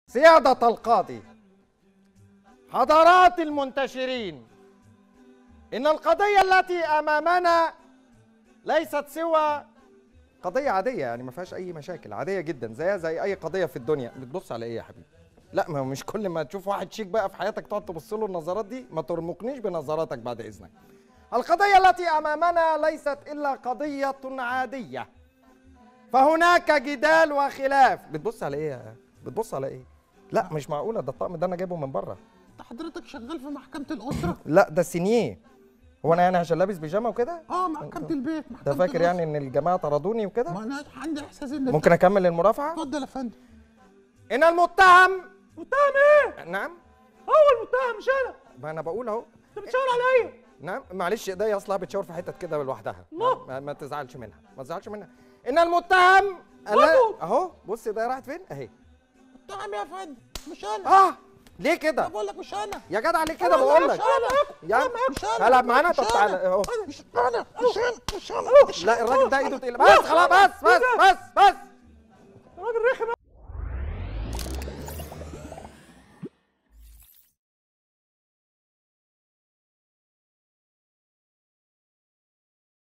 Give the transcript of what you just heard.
سيادة القاضي حضرات المنتشرين إن القضية التي أمامنا ليست سوى قضية عادية يعني ما فيهاش أي مشاكل عادية جدا زيها زي أي قضية في الدنيا بتبص على إيه يا حبيبي؟ لا ما هو مش كل ما تشوف واحد شيك بقى في حياتك تقعد تبص له النظرات دي ما ترمقنيش بنظراتك بعد إذنك. القضية التي أمامنا ليست إلا قضية عادية فهناك جدال وخلاف بتبص على إيه يا- بتبص على إيه؟ لا مش معقولة ده الطقم ده أنا جايبه من بره انت حضرتك شغال في محكمة الأسرة؟ لا ده سينيه هو أنا يعني عشان لابس بيجامة وكده؟ اه محكمة البيت ده محكمة فاكر يعني الأسرة. إن الجماعة طردوني وكده؟ ما انا عندي احساس ان ممكن أكمل المرافعة؟ اتفضل يا فندم إن المتهم متهم ايه؟ نعم هو المتهم مش انا ما أنا بقول أهو انت بتشاور عليا نعم معلش ايديا اصلها بتشاور في حتت كده لوحدها الله. ما, ما تزعلش منها ما تزعلش منها ان المتهم برضو. اهو بص ايديا راحت فين اهي متهم يا فندم مش انا اه ليه كده بقول لك مش انا يا جدع ليه كده بقول لك مش انا يا مش انا هلعب معانا مش طب أنا. تعالى اهو مش انا مش انا مش انا مش لا الراجل ده ايده تقيله بس خلاص بس بس